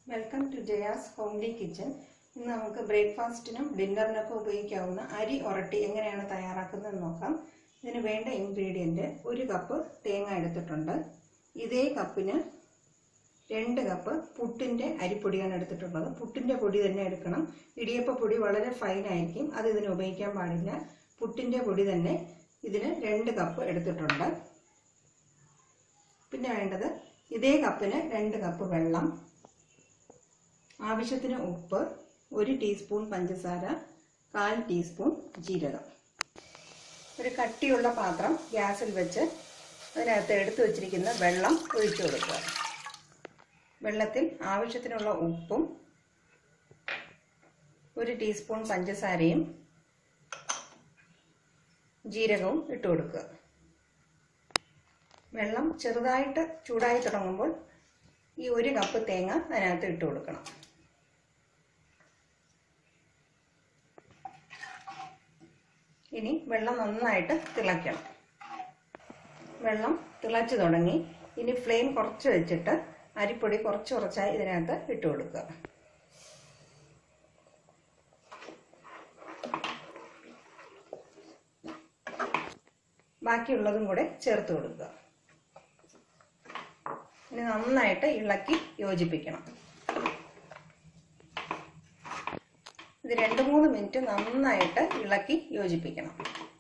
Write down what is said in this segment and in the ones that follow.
welcome to Jaya's homely kitchen ഇന്ന് നമുക്ക് ബ്രേക്ക്ഫാസ്റ്റിനും ഡിന്നറിനൊക്കെ ഉപയോഗിക്കാവുന്ന അരി ഉരട്ടി എങ്ങനെയാണ് തയ്യാറാക്കുന്നത് നോക്കാം ഇതിന് വേണ്ട ഇൻഗ്രീഡിയൻറ്റ് ഒരു കപ്പ് തേങ്ങ എടുത്തിട്ടുണ്ട് ഇതേ കപ്പിന് രണ്ട് കപ്പ് പുട്ടിൻ്റെ അരിപ്പൊടിയാണ് എടുത്തിട്ടുള്ളത് പുട്ടിൻ്റെ പൊടി തന്നെ എടുക്കണം ഇടിയപ്പ പൊടി വളരെ ഫൈനായിരിക്കും അത് ഇതിന് ഉപയോഗിക്കാൻ പാടില്ല പുട്ടിൻ്റെ പൊടി തന്നെ ഇതിന് രണ്ട് കപ്പ് എടുത്തിട്ടുണ്ട് പിന്നെ വേണ്ടത് ഇതേ കപ്പിന് രണ്ട് കപ്പ് വെള്ളം ആവശ്യത്തിന് ഉപ്പ് ഒരു ടീസ്പൂൺ പഞ്ചസാര കാൽ ടീസ്പൂൺ ജീരകം ഒരു കട്ടിയുള്ള പാത്രം ഗ്യാസിൽ വെച്ച് അതിനകത്ത് എടുത്തു വച്ചിരിക്കുന്ന വെള്ളം ഒഴിച്ചു കൊടുക്കുക വെള്ളത്തിൽ ആവശ്യത്തിനുള്ള ഉപ്പും ഒരു ടീസ്പൂൺ പഞ്ചസാരയും ജീരകവും ഇട്ട് കൊടുക്കുക വെള്ളം ചെറുതായിട്ട് ചൂടായി തുടങ്ങുമ്പോൾ ഈ ഒരു കപ്പ് തേങ്ങ അതിനകത്ത് ഇട്ട് കൊടുക്കണം ഇനി വെള്ളം നന്നായിട്ട് തിളയ്ക്കണം വെള്ളം തിളച്ചു തുടങ്ങി ഇനി ഫ്ലെയിം കുറച്ച് വെച്ചിട്ട് അരിപ്പൊടി കുറച്ച് കുറച്ചായി ഇതിനകത്ത് ഇട്ട് കൊടുക്കുക ബാക്കിയുള്ളതും കൂടെ ചേർത്ത് കൊടുക്കുക ഇനി നന്നായിട്ട് ഇളക്കി യോജിപ്പിക്കണം ഇത് രണ്ട് മൂന്ന് മിനിറ്റ് നന്നായിട്ട് ഇളക്കി യോജിപ്പിക്കണം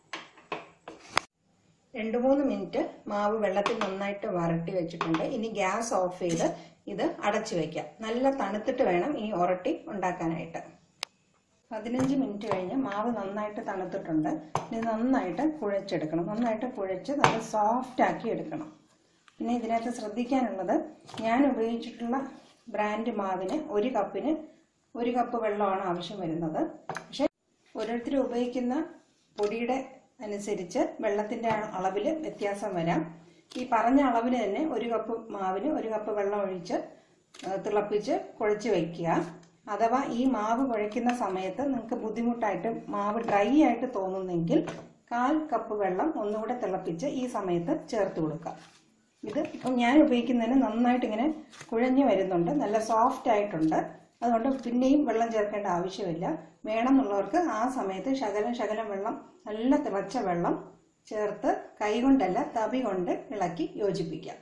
രണ്ട് മൂന്ന് മിനിറ്റ് മാവ് വെള്ളത്തിൽ നന്നായിട്ട് വരട്ടി വെച്ചിട്ടുണ്ട് ഇനി ഗ്യാസ് ഓഫ് ചെയ്ത് ഇത് അടച്ചു വെക്കാം നല്ല തണുത്തിട്ട് വേണം ഈ ഉരട്ടി ഉണ്ടാക്കാനായിട്ട് പതിനഞ്ച് മിനിറ്റ് കഴിഞ്ഞ് മാവ് നന്നായിട്ട് തണുത്തിട്ടുണ്ട് ഇത് നന്നായിട്ട് കുഴച്ചെടുക്കണം നന്നായിട്ട് കുഴച്ച് നല്ല സോഫ്റ്റ് ആക്കി എടുക്കണം പിന്നെ ഇതിനകത്ത് ശ്രദ്ധിക്കാനുള്ളത് ഞാൻ ഉപയോഗിച്ചിട്ടുള്ള ബ്രാൻഡ് മാവിന് ഒരു കപ്പിന് ഒരു കപ്പ് വെള്ളമാണ് ആവശ്യം വരുന്നത് പക്ഷെ ഓരോരുത്തരും ഉപയോഗിക്കുന്ന പൊടിയുടെ അനുസരിച്ച് വെള്ളത്തിൻ്റെ അളവിൽ വ്യത്യാസം വരാം ഈ പറഞ്ഞ അളവിന് തന്നെ ഒരു കപ്പ് മാവിന് ഒരു കപ്പ് വെള്ളം ഒഴിച്ച് തിളപ്പിച്ച് കുഴച്ച് വയ്ക്കുക അഥവാ ഈ മാവ് കുഴയ്ക്കുന്ന സമയത്ത് നിങ്ങൾക്ക് ബുദ്ധിമുട്ടായിട്ട് മാവ് ഡ്രൈ ആയിട്ട് തോന്നുന്നെങ്കിൽ കാൽ കപ്പ് വെള്ളം ഒന്നുകൂടെ തിളപ്പിച്ച് ഈ സമയത്ത് ചേർത്ത് കൊടുക്കുക ഇത് ഇപ്പം ഞാൻ ഉപയോഗിക്കുന്നതിന് നന്നായിട്ട് ഇങ്ങനെ കുഴഞ്ഞു വരുന്നുണ്ട് നല്ല സോഫ്റ്റ് ആയിട്ടുണ്ട് അതുകൊണ്ട് പിന്നെയും വെള്ളം ചേർക്കേണ്ട ആവശ്യമില്ല വേണമെന്നുള്ളവർക്ക് ആ സമയത്ത് ശകലം ശകലം വെള്ളം നല്ല തിളച്ച വെള്ളം ചേർത്ത് കൈകൊണ്ടല്ല തവി കൊണ്ട് ഇളക്കി യോജിപ്പിക്കാം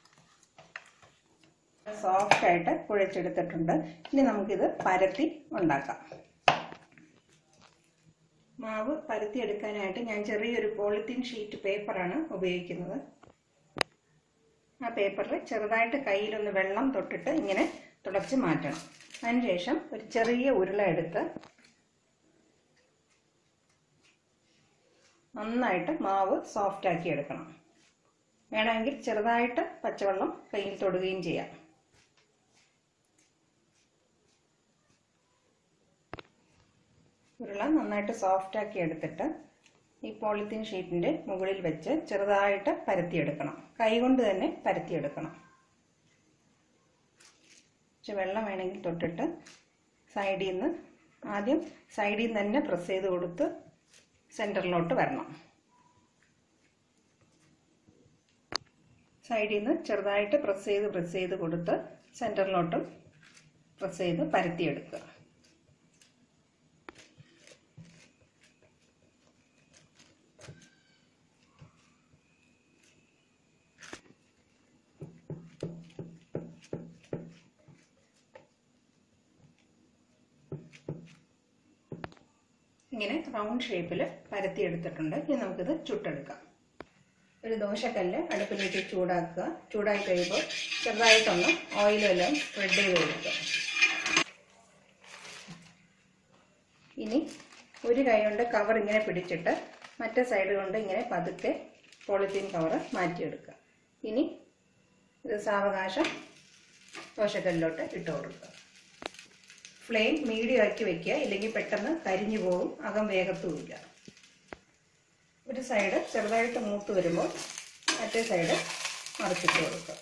സോഫ്റ്റ് ആയിട്ട് കുഴച്ചെടുത്തിട്ടുണ്ട് ഇനി നമുക്കിത് പരത്തി ഉണ്ടാക്കാം മാവ് പരത്തി എടുക്കാനായിട്ട് ഞാൻ ചെറിയൊരു പോളിത്തീൻ ഷീറ്റ് പേപ്പറാണ് ഉപയോഗിക്കുന്നത് ആ പേപ്പറിൽ ചെറുതായിട്ട് കയ്യിലൊന്ന് വെള്ളം തൊട്ടിട്ട് ഇങ്ങനെ തുടച്ച് മാറ്റണം അതിനുശേഷം ഒരു ചെറിയ ഉരുള എടുത്ത് നന്നായിട്ട് മാവ് സോഫ്റ്റ് ആക്കി എടുക്കണം വേണമെങ്കിൽ ചെറുതായിട്ട് പച്ചവെള്ളം കയ്യിൽ തൊടുകയും ചെയ്യാം ഉരുള നന്നായിട്ട് സോഫ്റ്റ് ആക്കി എടുത്തിട്ട് ഈ പോളിത്തീൻ ഷീറ്റിൻ്റെ മുകളിൽ വെച്ച് ചെറുതായിട്ട് പരത്തിയെടുക്കണം കൈകൊണ്ട് തന്നെ പരത്തിയെടുക്കണം കുറച്ച് വെള്ളം വേണമെങ്കിൽ തൊട്ടിട്ട് സൈഡിൽ നിന്ന് ആദ്യം സൈഡിൽ നിന്ന് തന്നെ പ്രസ് ചെയ്ത് കൊടുത്ത് സെൻറ്ററിലോട്ട് വരണം സൈഡിൽ നിന്ന് ചെറുതായിട്ട് പ്രസ് ചെയ്ത് പ്രസ് ചെയ്ത് കൊടുത്ത് സെൻറ്ററിലോട്ടും പ്രസ് ചെയ്ത് പരത്തിയെടുക്കുക ഇങ്ങനെ റൗണ്ട് ഷേപ്പിൽ പരത്തിയെടുത്തിട്ടുണ്ട് ഇനി നമുക്കിത് ചുട്ടെടുക്കാം ഒരു ദോശക്കല്ല് അടുപ്പിലേക്ക് ചൂടാക്കുക ചൂടായി കഴിയുമ്പോൾ ചെറുതായിട്ടൊന്ന് ഓയിലെല്ലാം സ്പ്രെഡ് ചെയ്ത് കൊടുക്കുക ഇനി ഒരു കൈ കൊണ്ട് കവർ ഇങ്ങനെ പിടിച്ചിട്ട് മറ്റേ സൈഡ് കൊണ്ട് ഇങ്ങനെ പതുക്കെ പോളിത്തീൻ കവർ മാറ്റിയെടുക്കുക ഇനി ഇത് സാവകാശം ദോശക്കല്ലിലോട്ട് ഇട്ട് കൊടുക്കുക ഫ്ലെയിം മീഡിയം ആക്കി വെക്കുക ഇല്ലെങ്കിൽ പെട്ടെന്ന് കരിഞ്ഞു പോകും അകം വേഗത്തുമില്ല ഒരു സൈഡ് ചെറുതായിട്ട് മൂത്ത് വരുമ്പോൾ മറ്റേ സൈഡ് മറിച്ചിട്ട് കൊടുക്കുക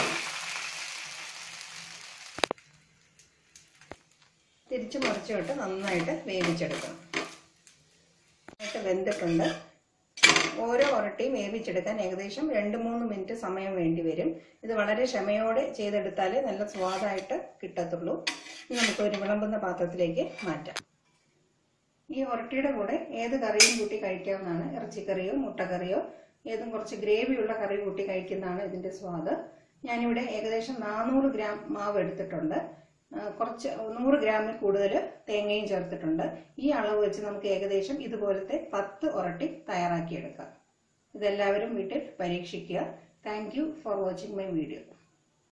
തിരിച്ച് മറിച്ചിട്ട് നന്നായിട്ട് വേവിച്ചെടുക്കണം നന്നായിട്ട് വെന്തിട്ടുണ്ട് ഓരോ ഉരട്ടിയും വേവിച്ചെടുക്കാൻ ഏകദേശം രണ്ട് മൂന്ന് മിനിറ്റ് സമയം വേണ്ടി വരും ഇത് വളരെ ക്ഷമയോടെ ചെയ്തെടുത്താലേ നല്ല സ്വാദായിട്ട് കിട്ടത്തുള്ളൂ ഇനി നമുക്ക് ഒരു വിളമ്പുന്ന പാത്രത്തിലേക്ക് മാറ്റാം ഈ ഉരട്ടിയുടെ കൂടെ ഏത് കറിയും കൂട്ടി കഴിക്കാവുന്നതാണ് ഇറച്ചിക്കറിയോ മുട്ടക്കറിയോ ഏതും കുറച്ച് ഗ്രേവിയുള്ള കറി കൂട്ടി കഴിക്കുന്നതാണ് ഇതിന്റെ സ്വാദ് ഞാനിവിടെ ഏകദേശം നാനൂറ് ഗ്രാം മാവ് എടുത്തിട്ടുണ്ട് ആ, കുറച്ച് നൂറ് ഗ്രാമിൽ കൂടുതൽ തേങ്ങയും ചേർത്തിട്ടുണ്ട് ഈ അളവ് വെച്ച് നമുക്ക് ഏകദേശം ഇതുപോലത്തെ പത്ത് ഉരട്ടി തയ്യാറാക്കിയെടുക്കാം ഇതെല്ലാവരും വീട്ടിൽ പരീക്ഷിക്കുക thank you for watching my video